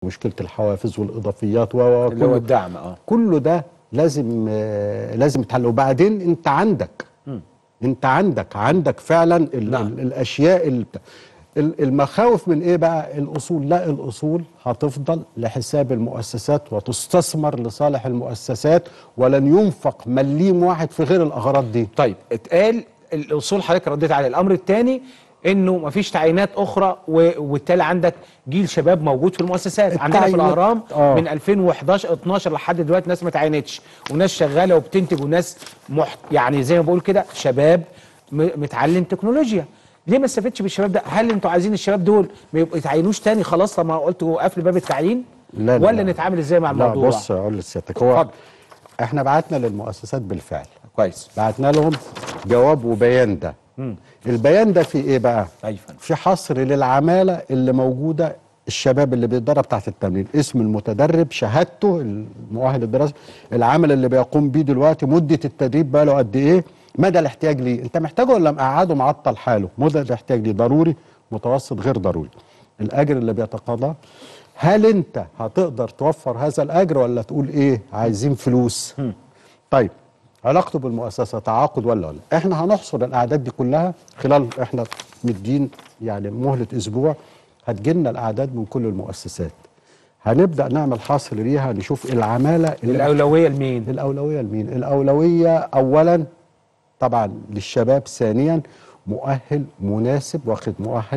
مشكله الحوافز والاضافيات و اللي هو الدعم اه كله ده لازم آه، لازم يتحل وبعدين انت عندك انت عندك عندك فعلا ال نعم. ال الاشياء ال ال- المخاوف من ايه بقى الاصول لا الاصول هتفضل لحساب المؤسسات وتستثمر لصالح المؤسسات ولن ينفق مليم واحد في غير الاغراض دي طيب اتقال الاصول حضرتك رديت عليه الامر الثاني انه مفيش تعيينات اخرى و- وبالتالي عندك جيل شباب موجود في المؤسسات عندنا في التعيينات- الاهرام آه. من 2011 12 لحد دلوقتي ناس ما تعينتش وناس شغاله وبتنتج وناس محت... يعني زي ما بقول كده شباب م... متعلم تكنولوجيا ليه ما استفدتش بالشباب ده هل انتوا عايزين الشباب دول ما يبقوا يتعينوش تاني خلاص لما قلتوا قفل باب التعيين لا لا ولا لا. نتعامل ازاي مع لا الموضوع بص اقول لسيادتك هو اتفضل. احنا بعتنا للمؤسسات بالفعل كويس بعتنا لهم جواب وبيان ده البيان ده في ايه بقى أيوة. في حصر للعماله اللي موجوده الشباب اللي بيتدرب تحت التمرين اسم المتدرب شهادته المؤهل الدراسي العمل اللي بيقوم بيه دلوقتي مده التدريب بقى له قد ايه مدى الاحتياج ليه انت محتاجه ولا مقعده معطل حاله مدى الاحتياج ليه ضروري متوسط غير ضروري الاجر اللي بيتقاضاه هل انت هتقدر توفر هذا الاجر ولا تقول ايه عايزين فلوس طيب علاقته بالمؤسسه تعاقد ولا ولا احنا هنحصر الاعداد دي كلها خلال احنا مدين يعني مهله اسبوع هتجيلنا الاعداد من كل المؤسسات هنبدا نعمل حصر ليها نشوف العماله اللي الاولويه لمين الاولويه لمين الاولويه اولا طبعا للشباب ثانيا مؤهل مناسب واخد مؤهل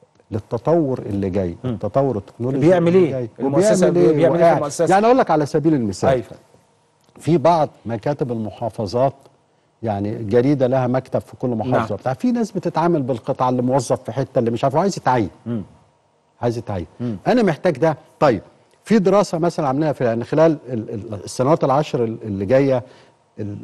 للتطور اللي جاي التطور التكنولوجي بيعمل اللي إيه؟ جاي. المؤسسة وبيعمل بيعمل إيه في وقاعد. المؤسسة؟ يعني اقول لك على سبيل المثال ايوه في بعض مكاتب المحافظات يعني جريده لها مكتب في كل محافظه نعم. بتاع في ناس بتتعامل بالقطعه اللي موظف في حته اللي مش عارف عايز يتعين عايز يتعين انا محتاج ده طيب في دراسه مثلا عاملينها في يعني خلال ال- ال- السنوات العشر ال- اللي جايه ال-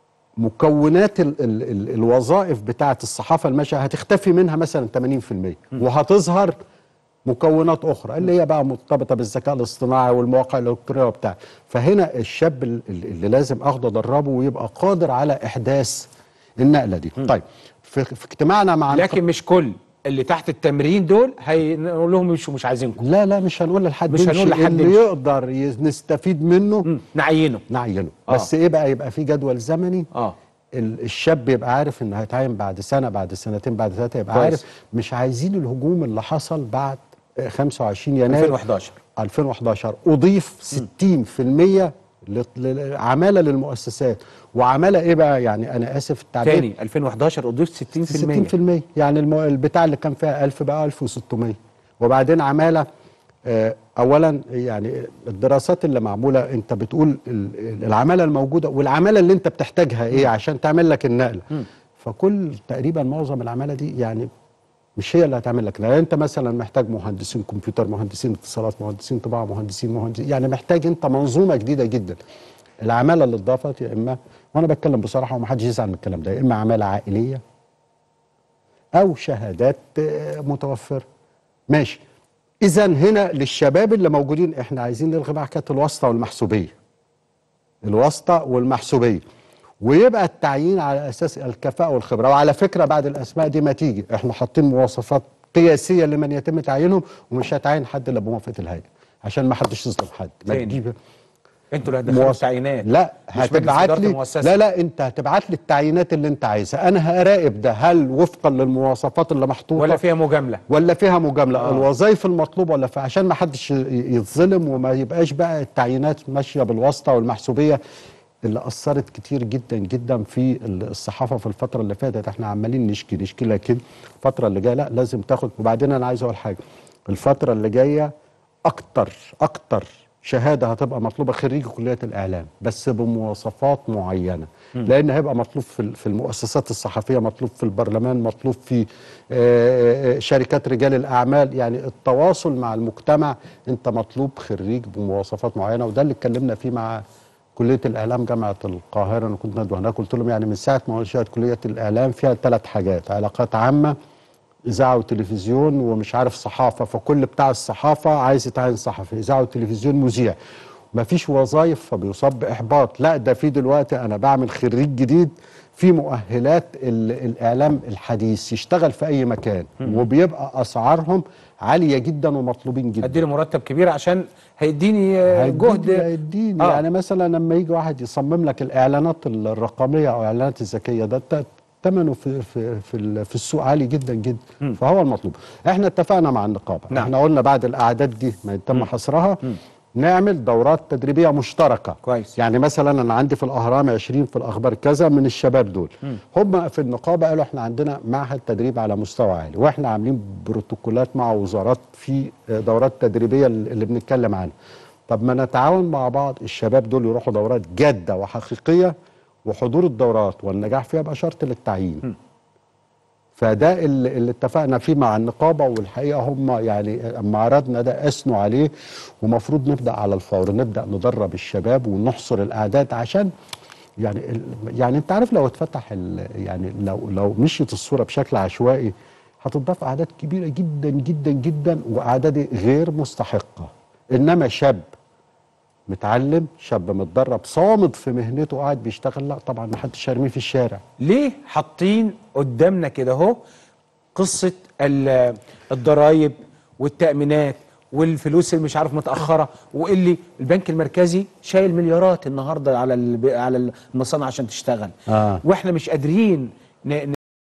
مكونات ال ال ال الوظائف بتاعه الصحافه الماشيه هتختفي منها مثلا 80% وهتظهر مكونات اخرى اللي هي بقى مرتبطه بالذكاء الاصطناعي والمواقع الالكترونيه وبتاع فهنا الشاب ال- ال- اللي لازم اخده ادربه ويبقى قادر على احداث النقله دي طيب في, في اجتماعنا مع لكن مش كل اللي تحت التمرين دول هنقول لهم مش مش عايزينكم لا لا مش هنقول لحد مش هنقول يمشي. لحد اللي يمشي. يقدر ي- نستفيد منه مم. نعينه نعينه آه. بس ايه بقى يبقى في جدول زمني اه ال- الشاب يبقى عارف انه هيتعين بعد سنه بعد سنتين بعد ثلاثه يبقى كويس. عارف مش عايزين الهجوم اللي حصل بعد آه، 25 يناير 2011 2011 اضيف 60% لل- للعماله للمؤسسات وعماله ايه بقى يعني انا اسف التعبير تاني 2011 اضيف 60% 60% يعني المو... البتاع اللي كان فيها 1000 بقى 1600 وبعدين عماله آه، اولا يعني الدراسات اللي معموله انت بتقول ال- العماله الموجوده والعماله اللي انت بتحتاجها ايه عشان تعمل لك النقله فكل تقريبا معظم العماله دي يعني مش هي اللي هتعمل لك يعني انت مثلا محتاج مهندسين كمبيوتر مهندسين اتصالات مهندسين طباعه مهندسين مهندسين يعني محتاج انت منظومه جديده جدا العماله اللي اتضافت يا اما وانا بتكلم بصراحه ومحدش يزعل من الكلام ده يا اما عماله عائليه او شهادات آه، متوفره ماشي اذا هنا للشباب اللي موجودين احنا عايزين نلغي بقى حكايه الواسطه والمحسوبيه الواسطه والمحسوبيه ويبقى التعيين على اساس الكفاءه والخبره وعلى فكره بعد الاسماء دي ما تيجي احنا حاطين مواصفات قياسيه لمن يتم تعيينهم ومش هتعين حد الا بموافقه الهيئه عشان ما حدش يظلم حد ما تاني. تجيب انتوا اللي هتدخلوا مواص- التعيينات لا مش مجلس هتبعت إدارة لي المؤسسة. لا لا انت هتبعت لي التعيينات اللي انت عايزها انا هراقب ده هل وفقا للمواصفات اللي محطوطه ولا فيها مجامله ولا فيها مجامله آه. آه. الوظائف المطلوبه ولا فيها عشان ما حدش ي- يتظلم وما يبقاش بقى التعيينات ماشيه بالواسطه والمحسوبيه اللي اثرت كتير جدا جدا في الصحافه في الفتره اللي فاتت احنا عمالين نشكي نشكي لكن الفتره اللي جايه لا لازم تاخد وبعدين انا عايز اقول حاجه الفتره اللي جايه اكتر اكتر شهاده هتبقى مطلوبه خريجي كليه الاعلام بس بمواصفات معينه لان هيبقى مطلوب في ال- في المؤسسات الصحفيه مطلوب في البرلمان مطلوب في آه، آه، شركات رجال الاعمال يعني التواصل مع المجتمع انت مطلوب خريج بمواصفات معينه وده اللي اتكلمنا فيه مع كليه الاعلام جامعه القاهره انا كنت ندوه هناك قلت لهم يعني من ساعه ما انشات كليه الاعلام فيها ثلاث حاجات علاقات عامه اذاعه وتلفزيون ومش عارف صحافه فكل بتاع الصحافه عايز يتعين صحفي اذاعه وتلفزيون مذيع مفيش وظائف فبيصاب باحباط لا ده في دلوقتي انا بعمل خريج جديد في مؤهلات ال- الاعلام الحديث يشتغل في اي مكان وبيبقى اسعارهم عاليه جدا ومطلوبين جدا اديله مرتب كبير عشان هيديني آه، هيديني- جهد هيديني آه. يعني مثلا لما يجي واحد يصمم لك الاعلانات الرقميه او الاعلانات الذكيه ده الت- ثمنه في في في, ال- في السوق عالي جدا جدا فهو المطلوب احنا اتفقنا مع النقابه نعم. احنا قلنا بعد الاعداد دي ما يتم حصرها نعمل دورات تدريبيه مشتركه كويس. يعني مثلا انا عندي في الاهرام 20 في الاخبار كذا من الشباب دول هم في النقابه قالوا احنا عندنا معهد تدريب على مستوى عالي واحنا عاملين بروتوكولات مع وزارات في دورات تدريبيه اللي بنتكلم عنها طب ما نتعاون مع بعض الشباب دول يروحوا دورات جاده وحقيقيه وحضور الدورات والنجاح فيها يبقى شرط للتعيين فده اللي, اللي اتفقنا فيه مع النقابه والحقيقه هم يعني اما عرضنا ده اثنوا عليه ومفروض نبدا على الفور نبدا ندرب الشباب ونحصر الاعداد عشان يعني ال- يعني انت عارف لو اتفتح ال- يعني لو لو مشيت الصوره بشكل عشوائي هتضاف اعداد كبيره جدا جدا جدا واعداد غير مستحقه انما شاب متعلم شاب متدرب صامد في مهنته قاعد بيشتغل لا طبعا ما حدش هيرميه في الشارع ليه حاطين قدامنا كده اهو قصه ال- الضرايب والتامينات والفلوس اللي مش عارف متاخره واللي البنك المركزي شايل مليارات النهارده على الب- على المصانع عشان تشتغل آه. واحنا مش قادرين ن-